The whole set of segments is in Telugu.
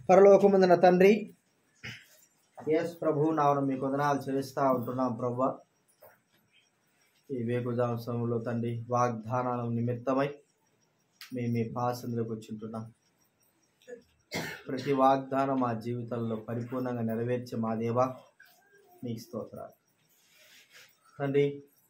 పరలోకముందున తండ్రి యేసు ప్రభు నావన మీకు వందనాలు చెల్లిస్తూ ఉంటున్నాం ప్రభు ఈ వేకుజామ సమయంలో తండ్రి వాగ్దానాల నిమిత్తమై మేము మీ పాసందులకు వచ్చింటున్నాం ప్రతి వాగ్దానం మా జీవితంలో పరిపూర్ణంగా నెరవేర్చే మా దేవా మీకు స్తోత్రాలు తండ్రి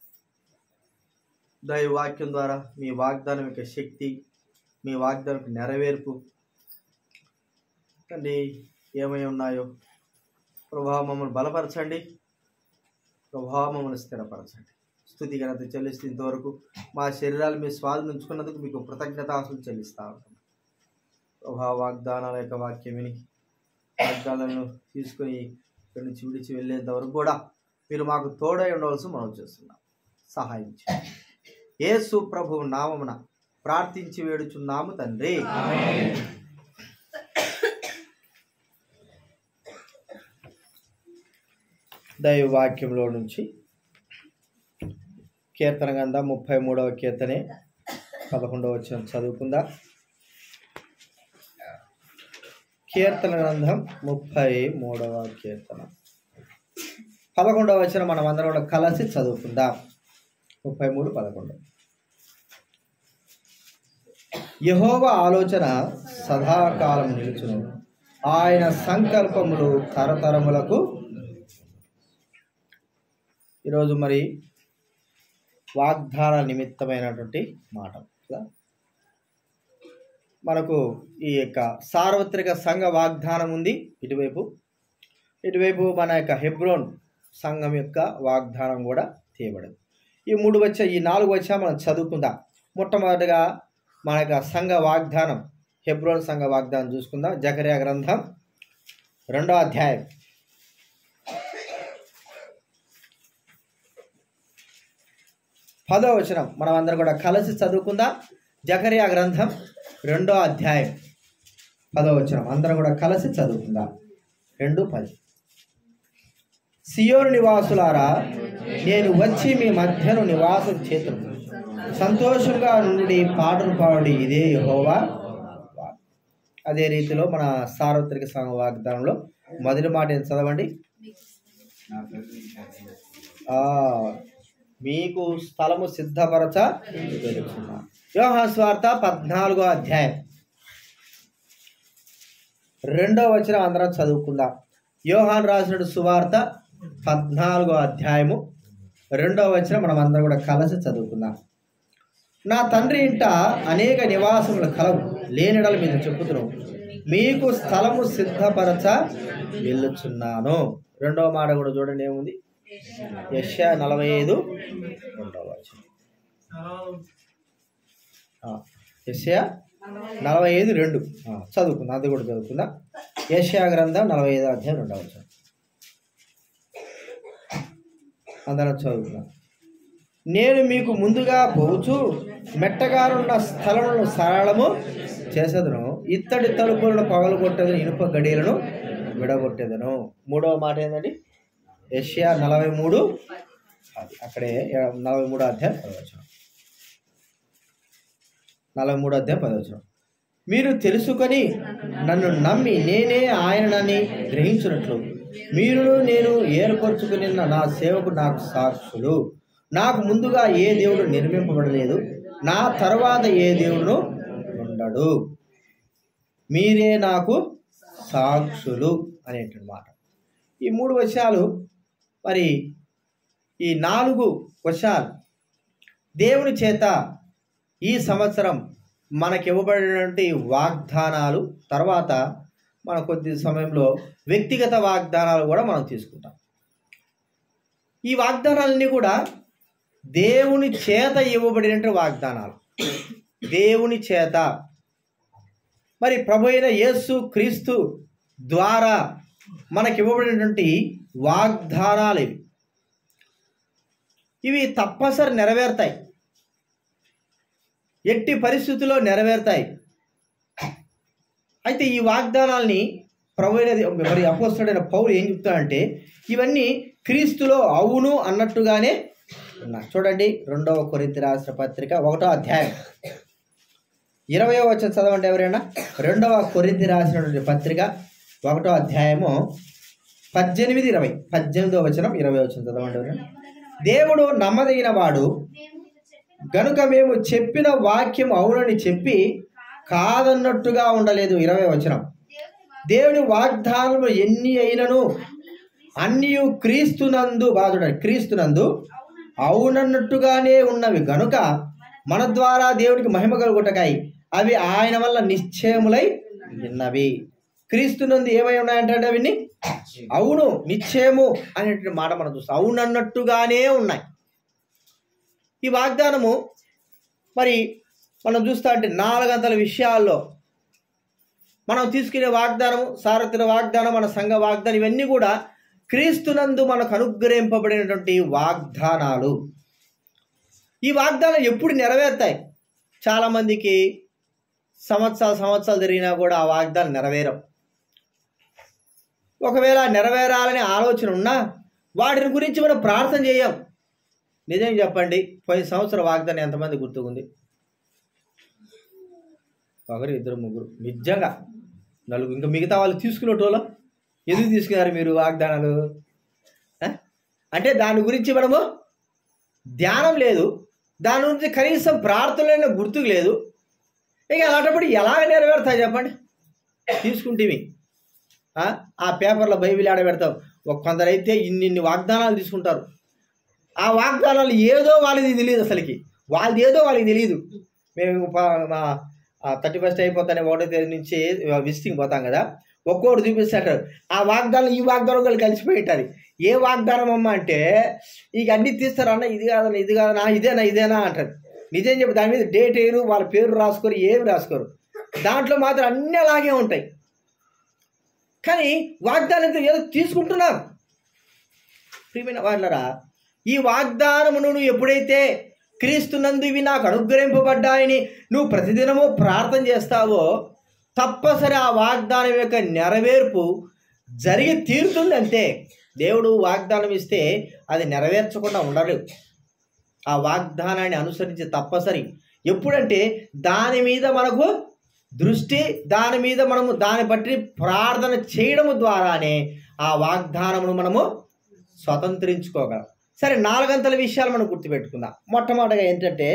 దైవ వాక్యం ద్వారా మీ వాగ్దానం యొక్క శక్తి మీ వాగ్దానం యొక్క నెరవేర్పు తండ్రి ఏమై ఉన్నాయో ప్రభావం మమ్మల్ని బలపరచండి ప్రభావం మమ్మల్ని స్థిరపరచండి స్థుతి ఘనత చెల్లిస్తూ ఇంతవరకు మా శరీరాలు మీ స్వాధీనం ఉంచుకున్నందుకు మీకు కృతజ్ఞతాసులు చెల్లిస్తా ఉంటాం ప్రభావ వాగ్దానాల యొక్క వాక్యం విని వాగ్దానాలను తీసుకొని ఇక్కడి నుంచి విడిచి వెళ్ళేంత వరకు కూడా మీరు మాకు తోడై ఉండవలసి మనం చేస్తున్నాం సహాయం చేయండి యేసు ప్రభు నామమున ప్రార్థించి వేడుచున్నాము తండ్రి దైవ వాక్యంలో నుంచి కీర్తన గంధ ముప్పై మూడవ కీర్తనే పదకొండవ వచ్చిన చదువుకుందా కీర్తన గ్రంథం ముప్పై మూడవ కీర్తన పదకొండవ వచ్చిన మనం అందరం కూడా కలిసి చదువుకుందాం ముప్పై మూడు పదకొండు యహోవ ఆలోచన సదాకాలం నిలుచును ఆయన సంకల్పములు తరతరములకు ఈరోజు మరి వాగ్దాన నిమిత్తమైనటువంటి మాట కదా? మనకు ఈ యొక్క సార్వత్రిక సంఘ వాగ్దానం ఉంది ఇటువైపు ఇటువైపు మన యొక్క హెబ్రోన్ సంఘం యొక్క వాగ్దానం కూడా తీయబడింది ఈ మూడు వచ్చా ఈ నాలుగు వచ్చా మనం చదువుకుందాం మొట్టమొదటిగా మన యొక్క సంఘ వాగ్దానం హెబ్రోన్ సంఘ వాగ్దానం చూసుకుందాం జకర్యా గ్రంథం రెండో అధ్యాయం పదో వచనం మనం అందరం కూడా కలిసి చదువుకుందాం జకర్యా గ్రంథం రెండో అధ్యాయం పదో వచనం అందరం కూడా కలిసి చదువుకుందాం రెండు పది సియోను నివాసులారా నేను వచ్చి మీ మధ్యను నివాసం చేతును సంతోషంగా నుండి పాటలు పాడి ఇదే యెహోవా వాక్. అదే రీతిలో మన సార్వత్రిక సంఘ వాగ్దానంలో మొదటి మాట ఏం చదవండి ఆ, మీకు స్థలము సిద్ధపరచ వెలుచున్నా యోహా స్వార్థ పద్నాలుగో అధ్యాయం రెండో వచనం అందరం చదువుకుందాం యోహాన్ రాసిన సువార్త పద్నాలుగో అధ్యాయము రెండో వచనం మనం అందరం కూడా కలిసి చదువుకుందాం నా తండ్రి ఇంట అనేక నివాసములు కలవు లేనిడల మీద చెప్పుతున్నాను మీకు స్థలము సిద్ధపరచ వెళ్ళుచున్నాను రెండవ మాట కూడా చూడండి ఏముంది యశ నలభై ఐదు రెండవ వచనం యశ నలభై ఐదు రెండు ఆ, చదువుకుందాం అది కూడా చదువుకుందాం యశా గ్రంథం నలభై ఐదు అధ్యాయం రెండవ వచనం అందరం చదువుకుందాం నేను మీకు ముందుగా పోచు మెట్టగారున్న స్థలములను సరళము చేసేదను ఇత్తడి తలుపులను పగలగొట్టేదను ఇనుప గడియలను విడగొట్టేదను మూడవ మాట ఏంటండి ఏషియా నలభై మూడు అది అక్కడే ఏ- నలభై మూడో అధ్యాయం పదవచనం నలభై మూడో అధ్యాయం పదవచనం మీరు తెలుసుకొని నన్ను నమ్మి నేనే ఆయనని గ్రహించినట్లు మీరు నేను ఏర్పరచుకుని నా సేవకు నాకు సాక్షులు నాకు ముందుగా ఏ దేవుడు నిర్మింపబడలేదు నా తర్వాత ఏ దేవుడు ఉండడు మీరే నాకు సాక్షులు అనేటువంటి మాట ఈ మూడు విషయాలు మరి ఈ నాలుగు వశాలు దేవుని చేత ఈ సంవత్సరం మనకి ఇవ్వబడినటువంటి వాగ్దానాలు తర్వాత మన కొద్ది సమయంలో వ్యక్తిగత వాగ్దానాలు కూడా మనం తీసుకుంటాం ఈ వాగ్దానాలన్నీ కూడా దేవుని చేత ఇవ్వబడినటువంటి వాగ్దానాలు దేవుని చేత మరి ప్రభు అయిన యేసు క్రీస్తు ద్వారా మనకి ఇవ్వబడినటువంటి వాగ్దానాలు ఇవి ఇవి తప్పనిసరి నెరవేరుతాయి ఎట్టి పరిస్థితుల్లో నెరవేరుతాయి అయితే ఈ వాగ్దానాల్ని ప్రభు అయిన మరి అపోస్తుడైన పౌలు ఏం చెప్తాడంటే ఇవన్నీ క్రీస్తులో అవును అన్నట్టుగానే ఉన్నాయి చూడండి రెండవ కొరింథీ రాసిన పత్రిక ఒకటో అధ్యాయం ఇరవయో వచ్చిన చదవండి ఎవరైనా రెండవ కొరింది రాసినటువంటి పత్రిక ఒకటో అధ్యాయము పద్దెనిమిది ఇరవై పద్దెనిమిదో వచనం ఇరవై వచ్చిన చదవండి ఎవరైనా దేవుడు నమ్మదగిన వాడు గనుక మేము చెప్పిన వాక్యం అవునని చెప్పి కాదన్నట్టుగా ఉండలేదు ఇరవై వచనం దేవుని వాగ్దానము ఎన్ని అయినను అన్ని క్రీస్తునందు బాధుడ క్రీస్తునందు అవునన్నట్టుగానే ఉన్నవి గనుక మన ద్వారా దేవుడికి మహిమ కలుగుటకాయి అవి ఆయన వల్ల నిశ్చయములై విన్నవి క్రీస్తునందు ఏమై ఉన్నాయంటే అవిని అవును నిశ్చయము అనేటువంటి మాట మనం చూస్తాం అవునన్నట్టుగానే ఉన్నాయి ఈ వాగ్దానము మరి మనం చూస్తా అంటే నాలుగంతల విషయాల్లో మనం తీసుకునే వాగ్దానము సారథిన వాగ్దానం మన సంఘ వాగ్దానం ఇవన్నీ కూడా క్రీస్తునందు మనకు అనుగ్రహింపబడినటువంటి వాగ్దానాలు ఈ వాగ్దానాలు ఎప్పుడు నెరవేరుతాయి చాలామందికి సంవత్సరాలు సంవత్సరాలు జరిగినా కూడా ఆ వాగ్దానం నెరవేరం ఒకవేళ నెరవేరాలనే ఆలోచన ఉన్నా వాటిని గురించి మనం ప్రార్థన చేయం నిజం చెప్పండి పోయిన సంవత్సరం వాగ్దానం ఎంతమంది గుర్తుకుంది ఒకరు ఇద్దరు ముగ్గురు నిజంగా నలుగురు ఇంకా మిగతా వాళ్ళు తీసుకునేటోళ్ళం ఎందుకు తీసుకున్నారు మీరు వాగ్దానాలు ఆ? అంటే దాని గురించి మనము ధ్యానం లేదు దాని గురించి కనీసం ప్రార్థనలైన గుర్తుకు లేదు ఇక అలాంటప్పుడు ఎలాగ నెరవేరుతాయి చెప్పండి తీసుకుంటేవి ఆ? ఆ పేపర్లో బైబిల్ ఆడబెడతాం ఒక కొందరైతే ఇన్ని ఇన్ని వాగ్దానాలు తీసుకుంటారు ఆ వాగ్దానాలు ఏదో వాళ్ళది తెలియదు అసలుకి వాళ్ళది ఏదో వాళ్ళకి తెలియదు మేము ప- మా థర్టీ ఫస్ట్ అయిపోతానే ఒకటో తేదీ నుంచి విజిటింగ్ పోతాం కదా ఒక్కోటి చూపిస్తాడు ఆ వాగ్దానం ఈ వాగ్దానం కూడా కలిసిపోయి ఉంటారు ఏ వాగ్దానం అమ్మ అంటే ఇక అన్ని తీస్తారు అన్న ఇది కాదన్న ఇది కాదన్నా ఇదేనా ఇదేనా అంటారు నిజం చెప్పి దాని మీద డేట్ వేయరు వాళ్ళ పేరు రాసుకోరు ఏమి రాసుకోరు దాంట్లో మాత్రం అన్నీ అలాగే ఉంటాయి కానీ వాగ్దానంతో ఏదో తీసుకుంటున్నారు ప్రియమైన వాళ్ళరా ఈ వాగ్దానమును నువ్వు ఎప్పుడైతే క్రీస్తునందు ఇవి నాకు అనుగ్రహింపబడ్డాయని నువ్వు ప్రతిదినము ప్రార్థన చేస్తావో తప్పసరి ఆ వాగ్దానం యొక్క నెరవేర్పు జరిగి తీరుతుంది అంతే దేవుడు వాగ్దానం ఇస్తే అది నెరవేర్చకుండా ఉండలేదు ఆ వాగ్దానాన్ని అనుసరించి తప్పసరి ఎప్పుడంటే దాని మీద మనకు దృష్టి దాని మీద మనము దాన్ని బట్టి ప్రార్థన చేయడము ద్వారానే ఆ వాగ్దానమును మనము స్వతంత్రించుకోగలం సరే నాలుగంతల విషయాలు మనం గుర్తుపెట్టుకుందాం మొట్టమొదటిగా ఏంటంటే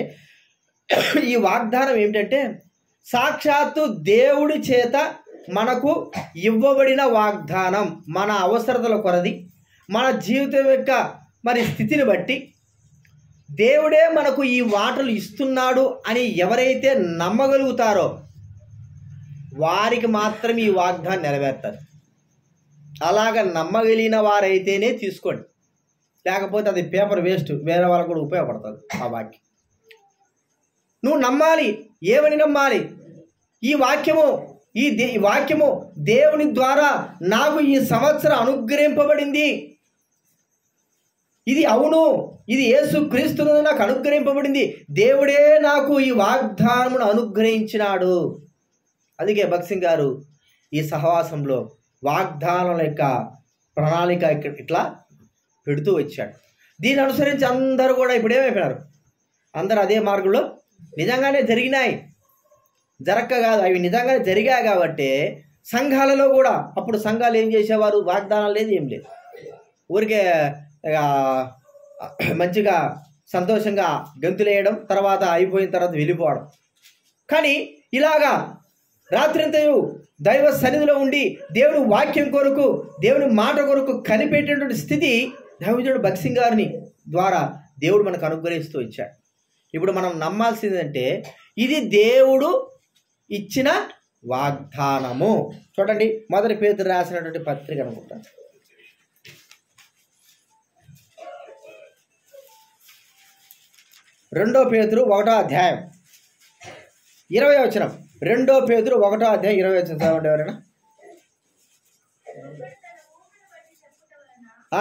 ఈ వాగ్దానం ఏమిటంటే సాక్షాత్తు దేవుడి చేత మనకు ఇవ్వబడిన వాగ్దానం మన అవసరతల కొరది మన జీవితం యొక్క మరి స్థితిని బట్టి దేవుడే మనకు ఈ వాటలు ఇస్తున్నాడు అని ఎవరైతే నమ్మగలుగుతారో వారికి మాత్రం ఈ వాగ్దానం నెరవేరుతారు అలాగ నమ్మగలిగిన వారైతేనే తీసుకోండి లేకపోతే అది పేపర్ వేస్ట్ వేరే వాళ్ళకు కూడా ఉపయోగపడుతుంది ఆ వాక్యం నువ్వు నమ్మాలి ఏమని నమ్మాలి ఈ వాక్యము ఈ దే ఈ వాక్యము దేవుని ద్వారా నాకు ఈ సంవత్సరం అనుగ్రహింపబడింది ఇది అవును ఇది యేసు క్రీస్తును నాకు అనుగ్రహింపబడింది దేవుడే నాకు ఈ వాగ్దానమును అనుగ్రహించినాడు అందుకే భక్సింగ్ గారు ఈ సహవాసంలో వాగ్దానాల యొక్క ప్రణాళిక ఇక్కడ ఇట్లా పెడుతూ వచ్చాడు దీన్ని అనుసరించి అందరూ కూడా ఇప్పుడు ఏమైపోయినారు అందరూ అదే మార్గంలో నిజంగానే జరిగినాయి జరక్క కాదు అవి నిజంగానే జరిగాయి కాబట్టి సంఘాలలో కూడా అప్పుడు సంఘాలు ఏం చేసేవారు వాగ్దానాలు లేదు ఏం లేదు ఊరికే ఆ, మంచిగా సంతోషంగా గంతులు వేయడం తర్వాత అయిపోయిన తర్వాత వెళ్ళిపోవడం కానీ ఇలాగా రాత్రింతయు దైవ సన్నిధిలో ఉండి దేవుని వాక్యం కొరకు దేవుని మాట కొరకు కనిపెట్టేటువంటి స్థితి దైవజుడు భక్సింగ్ గారిని ద్వారా దేవుడు మనకు అనుగ్రహిస్తూ ఇచ్చాడు ఇప్పుడు మనం నమ్మాల్సిందంటే ఇది దేవుడు ఇచ్చిన వాగ్దానము చూడండి మొదటి పేదరు రాసినటువంటి పత్రిక అనుకుంటాను రెండో పేతురు ఒకటో అధ్యాయం ఇరవై వచనం రెండో పేతురు ఒకటో అధ్యాయం ఇరవై వచనం చదవండి ఎవరైనా ఆ,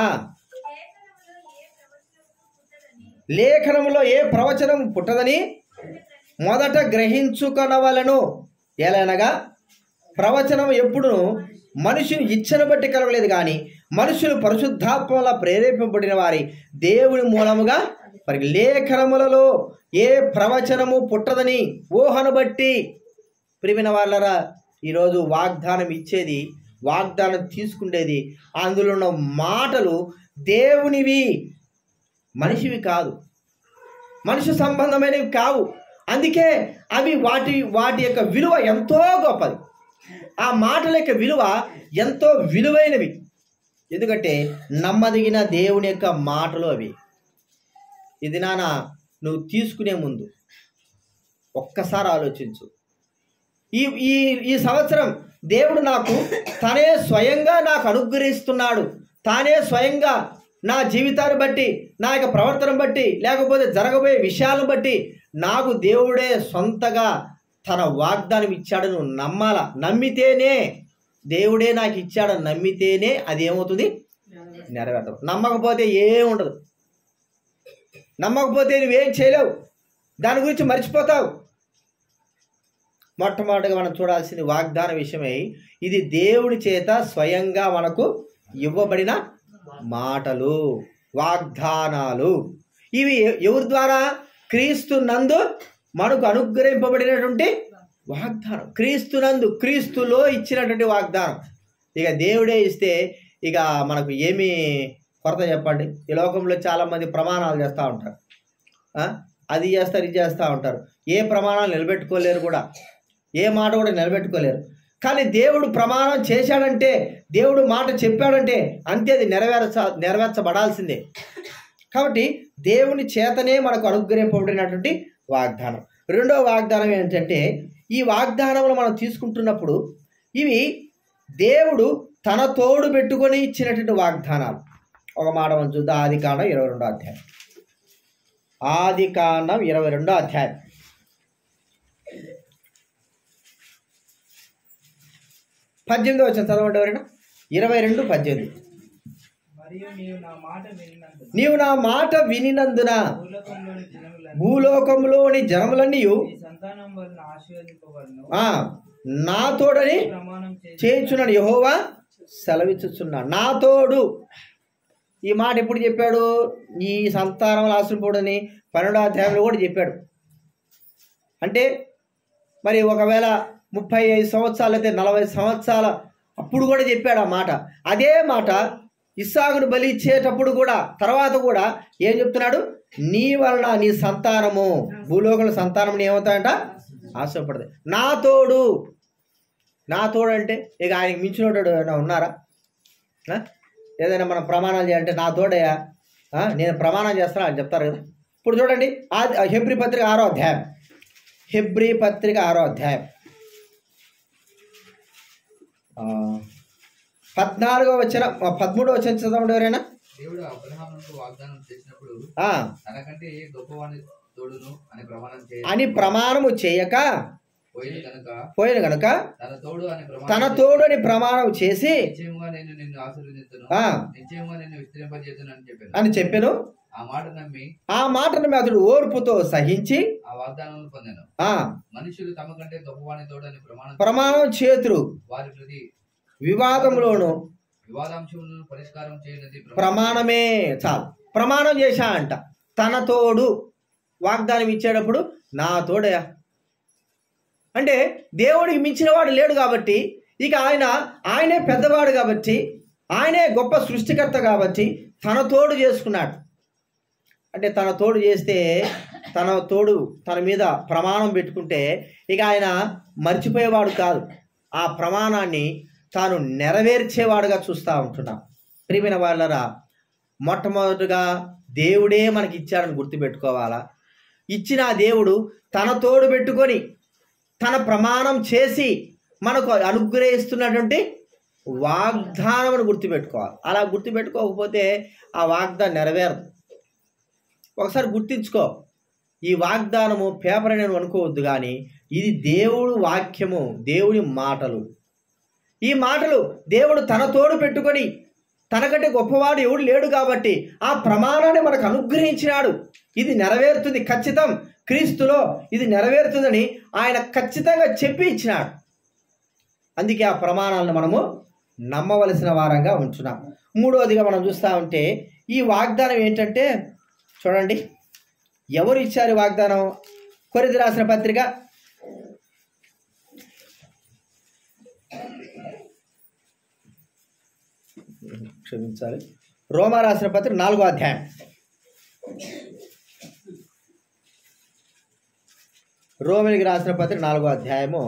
లేఖనములో ఏ ప్రవచనం పుట్టదని మొదట గ్రహించుకొనవలను ఎలనగా ప్రవచనం ఎప్పుడును మనుషుని ఇచ్చను బట్టి కలగలేదు కానీ మనుషులు పరిశుద్ధాత్మల ప్రేరేపింపబడిన వారి దేవుని మూలముగా మరి లేఖనములలో ఏ ప్రవచనము పుట్టదని ఊహను బట్టి ప్రిమిన వాళ్ళరా ఈరోజు వాగ్దానం ఇచ్చేది వాగ్దానం తీసుకుండేది అందులో ఉన్న మాటలు దేవునివి మనిషివి కాదు మనిషి సంబంధమైనవి కావు అందుకే అవి వాటి వాటి యొక్క విలువ ఎంతో గొప్పది ఆ మాటల యొక్క విలువ ఎంతో విలువైనవి ఎందుకంటే నమ్మదగిన దేవుని యొక్క మాటలు అవి ఇది నాన్న నువ్వు తీసుకునే ముందు ఒక్కసారి ఆలోచించు ఈ ఈ ఈ సంవత్సరం దేవుడు నాకు తనే స్వయంగా నాకు అనుగ్రహిస్తున్నాడు తానే స్వయంగా నా జీవితాన్ని బట్టి నా యొక్క ప్రవర్తన బట్టి లేకపోతే జరగబోయే విషయాలను బట్టి నాకు దేవుడే సొంతగా తన వాగ్దానం ఇచ్చాడు నువ్వు నమ్మాల నమ్మితేనే దేవుడే నాకు ఇచ్చాడని నమ్మితేనే అది ఏమవుతుంది నెరవేరదు నమ్మకపోతే ఏం ఉండదు నమ్మకపోతే నువ్వేం చేయలేవు దాని గురించి మర్చిపోతావు మొట్టమొదటిగా మనం చూడాల్సింది వాగ్దాన విషయమై ఇది దేవుడి చేత స్వయంగా మనకు ఇవ్వబడిన మాటలు వాగ్దానాలు ఇవి ఎ- ఎవరి ద్వారా క్రీస్తు నందు మనకు అనుగ్రహింపబడినటువంటి వాగ్దానం క్రీస్తు నందు క్రీస్తులో ఇచ్చినటువంటి వాగ్దానం ఇక దేవుడే ఇస్తే ఇక మనకు ఏమి కొరత చెప్పండి ఈ లోకంలో చాలామంది ప్రమాణాలు చేస్తూ ఉంటారు ఆ? అది చేస్తారు ఇది చేస్తూ ఉంటారు ఏ ప్రమాణాలు నిలబెట్టుకోలేరు కూడా ఏ మాట కూడా నిలబెట్టుకోలేరు కానీ దేవుడు ప్రమాణం చేశాడంటే దేవుడు మాట చెప్పాడంటే అంతే అది నెరవేర్చ నెరవేర్చబడాల్సిందే కాబట్టి దేవుని చేతనే మనకు అనుగ్రహింపబడినటువంటి వాగ్దానం రెండో వాగ్దానం ఏంటంటే ఈ వాగ్దానములు మనం తీసుకుంటున్నప్పుడు ఇవి దేవుడు తన తోడు పెట్టుకొని ఇచ్చినటువంటి వాగ్దానాలు ఒక మాట మనం చూద్దాం ఆది కాండం ఇరవై రెండో అధ్యాయం ఆది కాండం ఇరవై రెండో అధ్యాయం పద్దెనిమిది వచ్చిన చదవండి ఎవరైనా ఇరవై రెండు పద్దెనిమిది మరియు నీవు నా మాట వినినందున నీవు నా మాట వినినందున భూలోకంలోని జనములను భూలోకంలోని జనములన్నీ నీ సంతానం వలన ఆశీర్వదింపబడను ఆ, నా తోడని ప్రమాణం చేసి చేయించున్నాడు యహోవా సెలవిచ్చుచున్నాడు నా తోడు ఈ మాట ఎప్పుడు చెప్పాడు ఈ సంతానం ఆశ్రపోడని పన్నెండో అధ్యాయంలో కూడా చెప్పాడు అంటే మరి ఒకవేళ ముప్పై ఐదు సంవత్సరాలు అయితే నలభై సంవత్సరాల అప్పుడు కూడా చెప్పాడు ఆ మాట అదే మాట ఇస్సాకును బలి ఇచ్చేటప్పుడు కూడా తర్వాత కూడా ఏం చెప్తున్నాడు నీ వలన నీ సంతానము భూలోకంలో సంతానం ఏమవుతాయంట ఆశపడదు నా తోడు నా తోడు అంటే ఇక ఆయనకి మించినోడు ఏమైనా ఉన్నారా ఆ? ఏదైనా మనం ప్రమాణాలు చేయాలంటే నా తోడయ్యా ఆ? నేను ప్రమాణం చేస్తాను అని చెప్తారు కదా ఇప్పుడు చూడండి ఆ హెబ్రి పత్రిక ఆరో అధ్యాయం హెబ్రి పత్రిక ఆరో అధ్యాయం ఆ, పద్నాలుగో వచ్చిన పదమూడో వచ్చిన చదవండి ఎవరైనా దేవుడు అబ్రహామునకు వాగ్దానం చేసినప్పుడు ఆ, తనకంటే ఏ గొప్పవాని తోడును అని ప్రమాణం చేయ అని ప్రమాణము చేయక పోయిన కనుక పోయిన గనుక తన తోడు అని ప్రమాణం తన తోడు అని ప్రమాణం చేసి నిశ్చయముగా నేను నిన్ను ఆశీర్వదించును ఆ, నిశ్చయముగా నిన్ను విస్తరింపజేతును అని చెప్పాను అని చెప్పాను ఆ మాట నమ్మి ఆ మాటను అతడు ఓర్పుతో సహించి ఆ వాగ్దానం పొందాను ఆ మనుషులు తమ కంటే గొప్పవాని తోడు అని ప్రమాణం ప్రమాణం చేతురు వారి ప్రతి వివాదములోను వివాదాంశములను పరిష్కారం చేయనది ప్రమాణమే చాలు ప్రమాణం చేశా అంట తన తోడు వాగ్దానం ఇచ్చేటప్పుడు నా తోడయా అంటే దేవుడికి మించిన వాడు లేడు కాబట్టి ఇక ఆయన ఆయనే పెద్దవాడు కాబట్టి ఆయనే గొప్ప సృష్టికర్త కాబట్టి తన తోడు చేసుకున్నాడు అంటే తన తోడు చేస్తే తన తోడు తన మీద ప్రమాణం పెట్టుకుంటే ఇక ఆయన మర్చిపోయేవాడు కాదు ఆ ప్రమాణాన్ని తాను నెరవేర్చేవాడుగా చూస్తూ ఉంటున్నాం ప్రియమైన వాళ్ళరా మొట్టమొదటిగా దేవుడే మనకి ఇచ్చాడని గుర్తుపెట్టుకోవాలా ఇచ్చిన ఆ దేవుడు తన తోడు పెట్టుకొని తన ప్రమాణం చేసి మనకు అనుగ్రహిస్తున్నటువంటి వాగ్దానం గుర్తుపెట్టుకోవాలి అలా గుర్తుపెట్టుకోకపోతే ఆ వాగ్దానం నెరవేరదు ఒకసారి గుర్తించుకో ఈ వాగ్దానము పేపర్ అని నువ్వు అనుకోవద్దు కానీ ఇది దేవుడు వాక్యము దేవుని మాటలు ఈ మాటలు దేవుడు తన తోడు పెట్టుకొని తనకంటే గొప్పవాడు ఎవడు లేడు కాబట్టి ఆ ప్రమాణాన్ని మనకు అనుగ్రహించినాడు ఇది నెరవేరుతుంది ఖచ్చితం క్రీస్తులో ఇది నెరవేరుతుందని ఆయన ఖచ్చితంగా చెప్పి ఇచ్చినాడు అందుకే ఆ ప్రమాణాలను మనము నమ్మవలసిన వారంగా ఉంటున్నాం మూడవదిగా మనం చూస్తూ ఉంటే ఈ వాగ్దానం ఏంటంటే చూడండి ఎవరు ఇచ్చారు ఈ వాగ్దానం కొరిది రాసిన పత్రిక క్షమించాలి రోమా రాసిన పత్రిక నాలుగో అధ్యాయం రోమిలికి రాసిన పత్రిక నాలుగో అధ్యాయము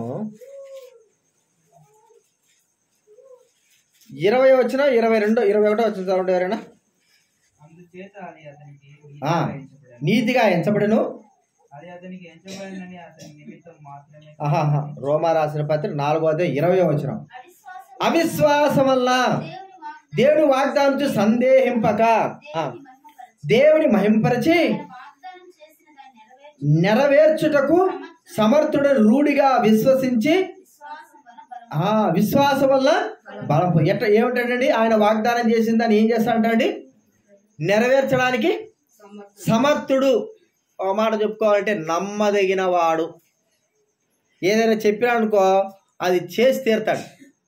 ఇరవై వచ్చిన ఇరవై రెండు ఇరవై ఒకటో వచ్చిన చదవండి ఎవరైనా అందుచేత అది అతనికి ఆ, నీతిగా ఎంచబడెను. నీతిగా ఎంచబడును అది అతనికి ఎంచబడినని అతని నిమిత్తం మాత్రమే ఆహాహా రోమా రాసిన పత్రిక నాలుగో అధ్యాయం ఇరవై వచ్చిన అవిశ్వాసం అవిశ్వాసం వల్ల దేవుని దేవుని వాగ్దానం వాగ్దానం చూసి సందేహింపక ఆ, దేవుని దేవుని మహిమపరచి మహింపరచి ఆయన వాగ్దానం చేసిన దాన్ని నెరవేర్చి నెరవేర్చుటకు సమర్థుడు రూఢిగా విశ్వసించి విశ్వాసం వలన బలం ఆ విశ్వాసం వల్ల బలం పొంది- ఎట్లా ఏమిటండి ఆయన వాగ్దానం చేసిందని ఏం చేస్తాడండి నెరవేర్చడానికి సమర్థుడు ఒక మాట చెప్పుకోవాలంటే నమ్మదగిన వాడు ఏదైనా చెప్పినాడనుకో అది చేసి తీరుతాడు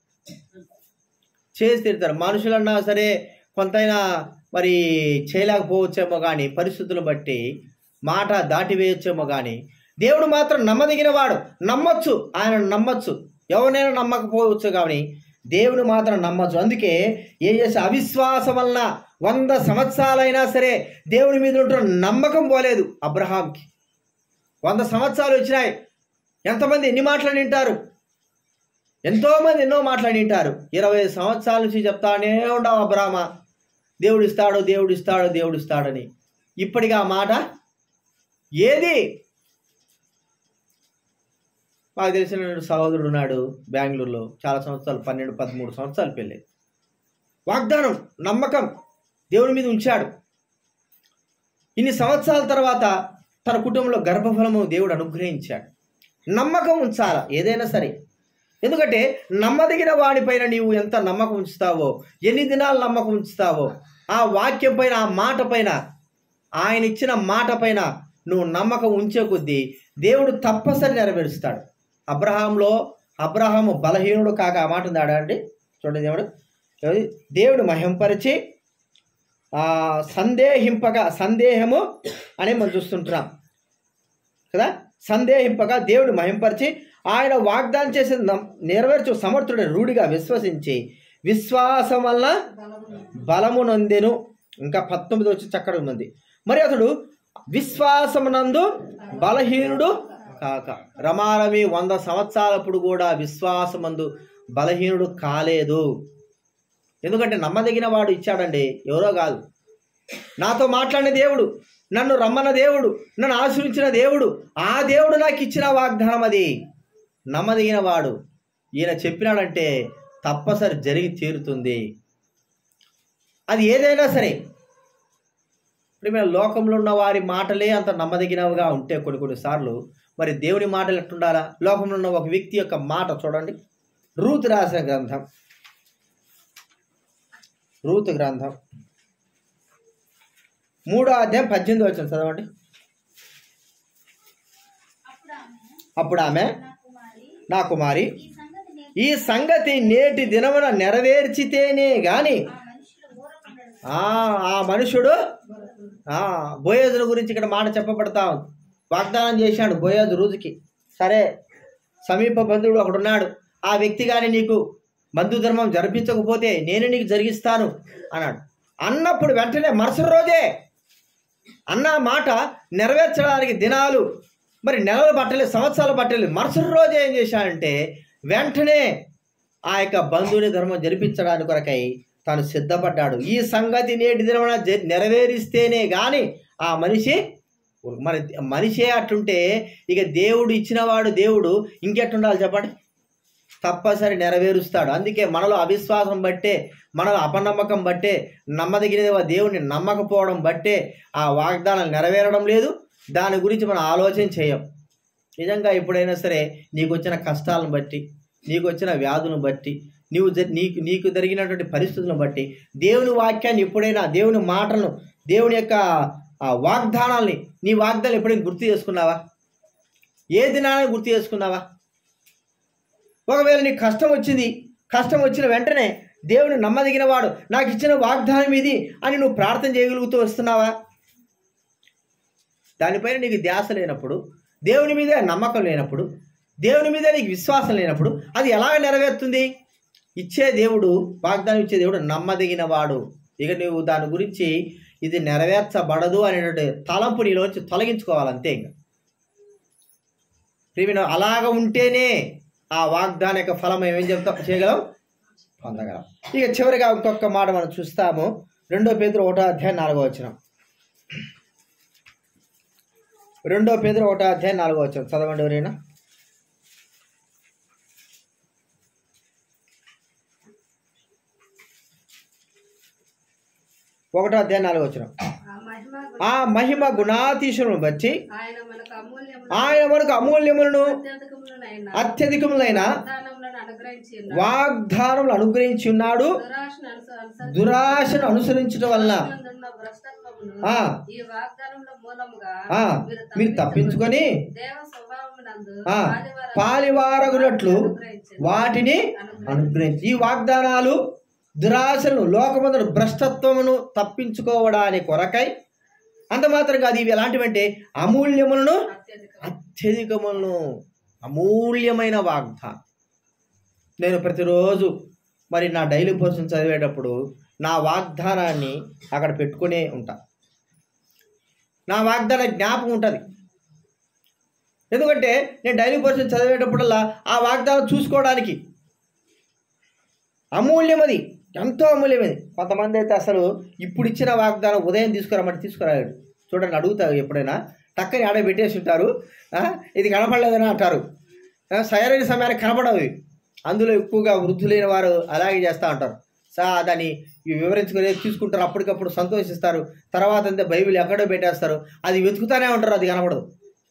చేసి తీరుతాడు మనుషులన్నా సరే కొంతైనా మరి చేయలేకపోవచ్చేమో కానీ పరిస్థితులను బట్టి మాట దాటివేయచ్చేమో కానీ దేవుడు మాత్రం నమ్మదగిన వాడు నమ్మొచ్చు ఆయన నమ్మొచ్చు ఎవరినైనా నమ్మకపోవచ్చు కానీ దేవుని మాత్రం నమ్మచ్చు అందుకే ఏం చేసే అవిశ్వాసం వలన వంద సంవత్సరాలైనా సరే దేవుని మీద ఉంటున్న నమ్మకం పోలేదు అబ్రహాంకి వంద సంవత్సరాలు వచ్చినాయి ఎంతమంది ఎన్ని మాటలు వింటారు ఎంతోమంది ఎన్నో మాటలు వింటారు ఇరవై సంవత్సరాల నుంచి చెప్తానే ఉండవు అబ్రాహ్మ దేవుడు ఇస్తాడు దేవుడు ఇస్తాడు దేవుడు ఇస్తాడని ఇప్పటికి ఆ మాట ఏది మాకు తెలిసిన సహోదరుడు ఉన్నాడు బెంగళూరులో చాలా సంవత్సరాలు పన్నెండు పదమూడు సంవత్సరాలు పెళ్ళి వాగ్దానం నమ్మకం దేవుని మీద ఉంచాడు ఇన్ని సంవత్సరాల తర్వాత తన కుటుంబంలో గర్భఫలము దేవుడు అనుగ్రహించాడు నమ్మకం ఉంచాల ఏదైనా సరే ఎందుకంటే నమ్మదగిన వాడిపైన నీవు ఎంత నమ్మకం ఉంచుతావో ఎన్ని దినాలు నమ్మకం ఉంచుతావో ఆ వాక్యం పైన ఆ మాట పైన ఆయన ఇచ్చిన మాట పైన నువ్వు నమ్మకం ఉంచే కొద్దీ దేవుడు తప్పనిసరి నెరవేరుస్తాడు అబ్రహాంలో అబ్రహాము బలహీనుడు కాక ఆ మాట ఉందాడా అండి చూడండి దేవుడు ఏది? దేవుడు మహింపరిచి ఆ, సందేహింపగా సందేహము అని మనం చూస్తుంటున్నాం కదా సందేహింపగా దేవుడు మహింపరిచి ఆయన వాగ్దానం చేసిన నమ్- నెరవేర్చు సమర్థుడు రూఢిగా విశ్వసించి విశ్వాసం వల్ల బలము నొందెను ఇంకా పంతొమ్మిది వచ్చి చక్కడ ఉన్నది మరి అతడు విశ్వాసమునందు బలహీనుడు కాక రమారమి వంద సంవత్సరాలప్పుడు కూడా విశ్వాసమందు బలహీనుడు కాలేదు ఎందుకంటే నమ్మదగిన వాడు ఇచ్చాడండి ఎవరో కాదు నాతో మాట్లాడిన దేవుడు నన్ను రమ్మన్న దేవుడు నన్ను ఆశ్రయించిన దేవుడు ఆ దేవుడు నాకు ఇచ్చిన వాగ్దానం అది నమ్మదగిన వాడు ఈయన చెప్పినాడంటే తప్పసరి జరిగి తీరుతుంది అది ఏదైనా సరే ఇప్పుడు మన లోకంలో ఉన్న వారి మాటలే అంత నమ్మదగినవిగా ఉంటే కొన్ని కొన్నిసార్లు మరి దేవుని మాటలు ఎట్టుండాలా లోకంలో ఉన్న ఒక వ్యక్తి యొక్క మాట చూడండి రూతు రాసిన గ్రంథం రూతు గ్రంథం మూడో అధ్యాయం పద్దెనిమిది వచ్చిన చదవండి అప్పుడు ఆమె అప్పుడు ఆమె నా కుమారి నా కుమారి ఈ సంగతి నేను ఈ సంగతి నేటి దినమున నెరవేర్చితేనే గాని ఆ మనుషులు ఊరకుండడు ఆ ఆ మనుషుడు ఆ బోయేజుల గురించి ఇక్కడ మాట చెప్పబడతా ఉంది వాగ్దానం చేశాడు బోయేజు రోజుకి సరే సమీప బంధువుడు ఒకడున్నాడు ఆ వ్యక్తి కానీ నీకు బంధు ధర్మం జరిపించకపోతే నేను నీకు జరిగిస్తాను అన్నాడు అన్నప్పుడు వెంటనే మరుసటి రోజే అన్న మాట నెరవేర్చడానికి దినాలు మరి నెలలు పట్టలేదు సంవత్సరాలు పట్టలేదు మరుసటి రోజే ఏం చేశాడంటే వెంటనే ఆ యొక్క బంధువుని ధర్మం జరిపించడానికి కొరకై తాను సిద్ధపడ్డాడు ఈ సంగతి నేటి దినమున జ- నెరవేరిస్తేనే గాని ఆ మనిషి మరి మనిషే అట్టుంటే ఇక దేవుడు ఇచ్చినవాడు దేవుడు ఇంకెట్టుండాలి చెప్పండి తప్పనిసరి నెరవేరుస్తాడు అందుకే మనలో అవిశ్వాసం బట్టే మనలో అపనమ్మకం బట్టే నమ్మదగిన దేవుడిని నమ్మకపోవడం బట్టే ఆ వాగ్దానం నెరవేరడం లేదు దాని గురించి మనం ఆలోచన చేయం నిజంగా ఎప్పుడైనా సరే నీకు వచ్చిన కష్టాలను బట్టి నీకు వచ్చిన వ్యాధులను బట్టి నీవు జ- నీకు నీకు జరిగినటువంటి పరిస్థితులను బట్టి దేవుని వాక్యాన్ని ఎప్పుడైనా దేవుని మాటలను దేవుని యొక్క ఆ వాగ్దానాల్ని నీ వాగ్దానాలు ఎప్పుడైనా గుర్తు చేసుకున్నావా ఏ దినాన్ని గుర్తు చేసుకున్నావా ఒకవేళ నీకు కష్టం వచ్చింది కష్టం వచ్చిన వెంటనే దేవుని నమ్మదగిన వాడు నాకు ఇచ్చిన వాగ్దానం ఇది అని నువ్వు ప్రార్థన చేయగలుగుతూ వస్తున్నావా దానిపైన నీకు ధ్యాస లేనప్పుడు దేవుని మీదే నమ్మకం లేనప్పుడు దేవుని మీద నీకు విశ్వాసం లేనప్పుడు అది ఎలాగ నెరవేరుతుంది ఇచ్చే దేవుడు వాగ్దానం ఇచ్చే దేవుడు నమ్మదగిన వాడు ఇక నువ్వు దాని గురించి ఇది నెరవేర్చబడదు అనేటువంటి తలంపు నీలోంచి తొలగించుకోవాలంతే ఇంకా ప్రియమైన అలాగ ఉంటేనే ఆ వాగ్దాన యొక్క ఫలం ఏమేం చెప్తాం చేయగలం పొందగలం ఇక చివరిగా ఇంకొక మాట మనం చూస్తాము రెండో పేదరు ఒకటో అధ్యాయం నాలుగో వచ్చిన రెండో పేదరు ఒకటో అధ్యాయం నాలుగో వచ్చిన చదవండి ఎవరైనా ఒకటో అధ్యాయం నాలుగో వచ్చిన ఆ మహిమ ఆ మహిమ గుణాతీశులను బట్టి ఆయన మనకు అమూల్యములు ఆయన మనకు అమూల్యములను అత్యధికములైన అత్యధికములైన వాగ్దానములను అనుగ్రహించి ఉన్నాడు. వాగ్దానములు అనుగ్రహించి ఉన్నాడు దురాశను అనుస- అనుసరించి దురాశను అనుసరించడం వలన నందున్న భ్రష్టత్వమును ఆ. ఈ వాగ్దానముల మూలముగా ఆ, మీరు తప్పించుకొని దేవ స్వభావమునందు ఆ, పాలివార- పాలివారగునట్లు అనుగ్రహించెను. వాటిని అనుగ్రహించి ఈ వాగ్దానాలు దురాశను లోకమందున భ్రష్టత్వమును తప్పించుకోవడానికి కొరకై అంత మాత్రం కాదు ఇవి ఎలాంటివంటే అమూల్యములను అత్యధికము. అత్యధికములను అమూల్యమైన వాగ్దానం నేను ప్రతిరోజు మరి నా డైలీ పోర్షన్ చదివేటప్పుడు నా వాగ్దానాన్ని అక్కడ పెట్టుకునే ఉంటా నా వాగ్దాన జ్ఞాపకం ఉంటుంది ఎందుకంటే నేను డైలీ పోర్షన్ చదివేటప్పుడల్లా ఆ వాగ్దానం చూసుకోవడానికి అమూల్యమది ఎంతో అమూల్యమైనది కొంతమంది అయితే అసలు ఇప్పుడు ఇచ్చిన వాగ్దానం ఉదయం తీసుకురామంటే తీసుకురాలేడు చూడండి అడుగుతారు ఎప్పుడైనా టక్కని ఆడ పెట్టేసి ఉంటారు ఆ, ఇది కనపడలేదని అంటారు ఆ, సరైన సమయానికి కనపడవు ఇవి. అందులో ఎక్కువగా వృద్ధులైన వారు అలాగే చేస్తూ ఉంటారు సా దాన్ని వివరించుకుని తీసుకుంటారు అప్పటికప్పుడు సంతోషిస్తారు తర్వాత అంతే బైబిల్ ఎక్కడో పెట్టేస్తారు అది వెతుకుతానే ఉంటారు అది కనపడదు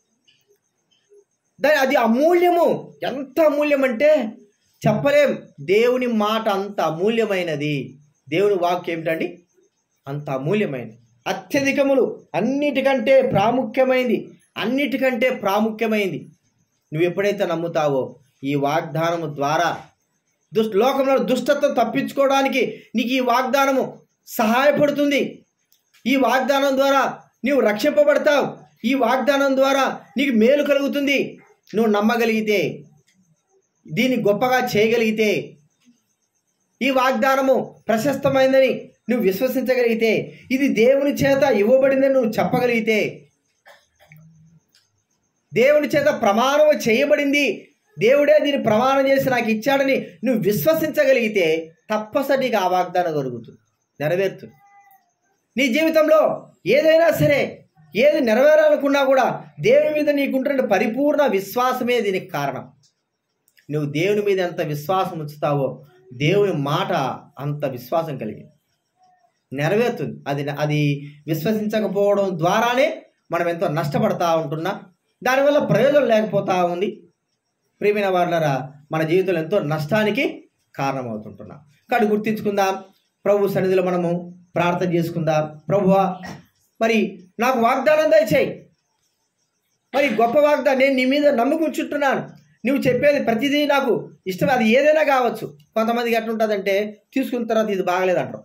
దాని అది అమూల్యము ఎంత అమూల్యం అంటే చెప్పలేం దేవుని మాట అంత అమూల్యమైనది దేవుని వాక్యం ఏమిటండి అంత అమూల్యమైనది అత్యధికములు అన్నిటికంటే ప్రాముఖ్యమైంది అన్నిటికంటే ప్రాముఖ్యమైంది నువ్వు ఎప్పుడైతే నమ్ముతావో ఈ వాగ్దానము ద్వారా దుష్ట లోకంలో దుష్టత్వం తప్పించుకోవడానికి నీకు ఈ వాగ్దానము సహాయపడుతుంది ఈ వాగ్దానం ద్వారా నీవు రక్షింపబడతావు ఈ వాగ్దానం ద్వారా నీకు మేలు కలుగుతుంది నువ్వు నమ్మగలిగితే దీన్ని గొప్పగా చేయగలిగితే ఈ వాగ్దానము ప్రశస్తమైందని నువ్వు విశ్వసించగలిగితే ఇది దేవుని చేత ఇవ్వబడిందని నువ్వు చెప్పగలిగితే దేవుని చేత ప్రమాణం చేయబడింది దేవుడే దీన్ని ప్రమాణం చేసి నాకు ఇచ్చాడని నువ్వు విశ్వసించగలిగితే తప్పసరిగా ఆ వాగ్దానం కలుగుతుంది నెరవేరుతుంది నీ జీవితంలో ఏదైనా సరే ఏది నెరవేరాలనుకున్నా కూడా దేవుని మీద నీకుంటున్న పరిపూర్ణ విశ్వాసమే దీనికి కారణం నువ్వు దేవుని మీద ఎంత విశ్వాసం ఉంచుతావో దేవుని మాట అంత విశ్వాసం కలిగి నెరవేరుతుంది అది అది విశ్వసించకపోవడం ద్వారానే మనం ఎంతో నష్టపడతా ఉంటున్నా దానివల్ల ప్రయోజనం లేకపోతా ఉంది ప్రియమైన వాళ్ళరా మన జీవితంలో ఎంతో నష్టానికి కారణమవుతుంటున్నాం కాబట్టి గుర్తించుకుందాం ప్రభు సన్నిధిలో మనము ప్రార్థన చేసుకుందాం ప్రభువా మరి నాకు వాగ్దానం దయచేయి మరి గొప్ప వాగ్దానం నేను నీ మీద నమ్ముకుంటుంటున్నాను నువ్వు చెప్పేది ప్రతిదీ నాకు ఇష్టం అది ఏదైనా కావచ్చు కొంతమందికి ఎట్లుంటుందంటే తీసుకున్న తర్వాత ఇది బాగలేదంటారు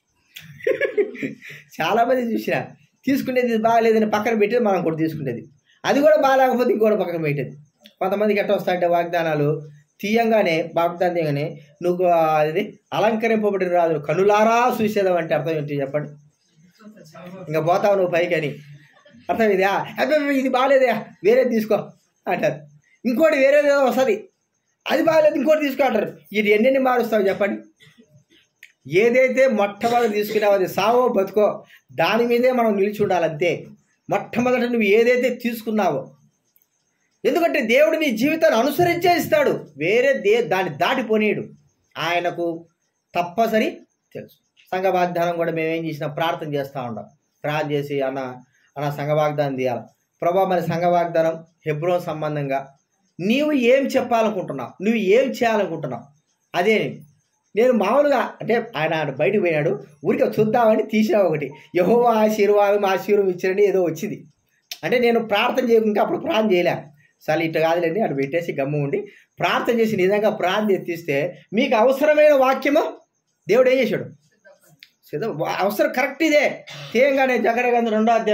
చాలామంది చూసిన తీసుకునేది ఇది బాగలేదని పక్కన పెట్టేది మనం కూడా తీసుకునేది అది కూడా బాగాలేకపోతే ఇంకోటి పక్కన పెట్టేది కొంతమందికి ఎట్లా వస్తాయంటే వాగ్దానాలు తీయంగానే వాగ్దానం తీయగానే నువ్వు అది అలంకరింపబడిన రాదు కనులారా చూసేదాం అంటే అర్థం ఏంటి చెప్పండి ఇంకా పోతావు నువ్వు పైకి అని అర్థం ఇదా అబ్బాయి ఇది బాగాలేదా వేరేది తీసుకో అంటారు ఇంకోటి వేరేది ఏదో వస్తుంది అది బాగాలేదు ఇంకోటి తీసుకో అంటారు ఇది ఎన్నెన్ని మారుస్తావు చెప్పండి ఏదైతే మొట్టమొదటి తీసుకున్నావో అది సావో బతుకో దాని మీదే మనం నిలిచి ఉండాలంతే మొట్టమొదట నువ్వు ఏదైతే తీసుకున్నావో ఎందుకంటే దేవుడు నీ జీవితాన్ని అనుసరించే ఇస్తాడు వేరే దే దాన్ని దాటిపోనీయడు ఆయనకు తప్పసరి తెలుసు సంఘ వాగ్దానం కూడా మేము ఏం చేసినా ప్రార్థన చేస్తూ ఉంటాం ప్రార్థన చేసి అన్న అన్న సంఘ వాగ్దానం తీయాలి ప్రభా మరి సంఘ వాగ్దానం హెబ్రో సంబంధంగా నీవు ఏం చెప్పాలనుకుంటున్నావు నువ్వు ఏం చేయాలనుకుంటున్నావు అదే నేను మామూలుగా అంటే ఆయన ఆడ బయటకు పోయినాడు ఊరికే చూద్దామని తీసిన ఒకటి యహో ఆశీర్వాదం ఆశీర్వాదం ఇచ్చారని ఏదో వచ్చింది అంటే నేను ప్రార్థన చేయకుండా అప్పుడు ప్రార్థన చేయలే సరే ఇట్లా కాదులేండి అక్కడ పెట్టేసి గమ్ము ఉండి ప్రార్థన చేసి నిజంగా ప్రార్థన ఎత్తిస్తే మీకు అవసరమైన వాక్యము దేవుడు ఏం చేశాడు సిద్ధం అవసరం కరెక్ట్ ఇదే తేయంగానే జగడగంధ రెండో అధ్యాయం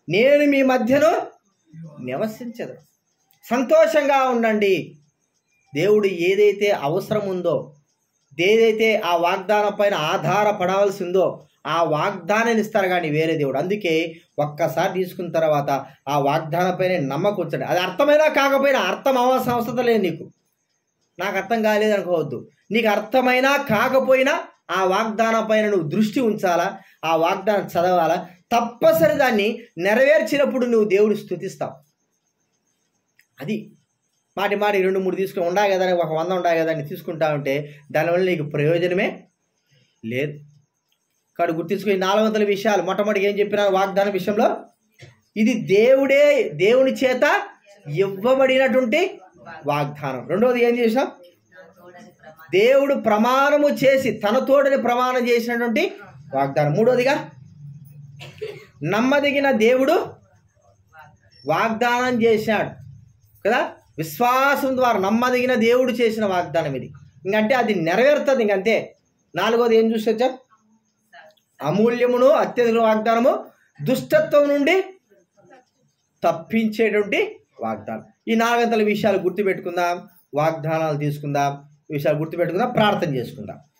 నేను మీ మధ్యను నివసించదు సంతోషంగా ఉండండి దేవుడు ఏదైతే అవసరం ఉందో ఏదైతే ఆ వాగ్దానం పైన ఆధారపడవలసి ఉందో ఆ వాగ్దానాన్ని ఇస్తారు కానీ వేరే దేవుడు అందుకే ఒక్కసారి తీసుకున్న తర్వాత ఆ వాగ్దానం పైన నమ్మకం ఉంచండి అది అర్థమైనా కాకపోయినా అర్థం అవ్వాల్సిన అవసరం లేదు నీకు నాకు అర్థం కాలేదు అనుకోవద్దు నీకు అర్థమైనా కాకపోయినా ఆ వాగ్దానం పైన నువ్వు దృష్టి ఉంచాలా ఆ వాగ్దానం చదవాలా తప్పనిసరి దాన్ని నెరవేర్చినప్పుడు నువ్వు దేవుడు స్థుతిస్తావు అది మాటి మాటి రెండు మూడు తీసుకుని ఉండా కదా అని ఒక వంద ఉండా కదా అని తీసుకుంటా ఉంటే దానివల్ల నీకు ప్రయోజనమే లేదు కాడు గుర్తించుకుని నాలుగు వందల విషయాలు మొట్టమొదటి ఏం చెప్పిన వాగ్దానం విషయంలో ఇది దేవుడే దేవుని చేత ఇవ్వబడినటువంటి వాగ్దానం రెండవది ఏం చేసాం దేవుడు ప్రమాణము చేసి తన తోడని ప్రమాణం చేసినటువంటి వాగ్దానం మూడోదిగా నమ్మదగిన దేవుడు వాగ్దానం చేశాడు కదా విశ్వాసం ద్వారా నమ్మదగిన దేవుడు చేసిన వాగ్దానం ఇది ఇంకంటే అది నెరవేరుతుంది ఇంకంతే నాలుగోది ఏం చూసి వచ్చాం అమూల్యమును అత్యధిక వాగ్దానము దుష్టత్వం నుండి తప్పించేటువంటి వాగ్దానం ఈ నాలుగంతల విషయాలు గుర్తుపెట్టుకుందాం వాగ్దానాలు తీసుకుందాం ఈ విషయాలు గుర్తుపెట్టుకుందాం ప్రార్థన చేసుకుందాం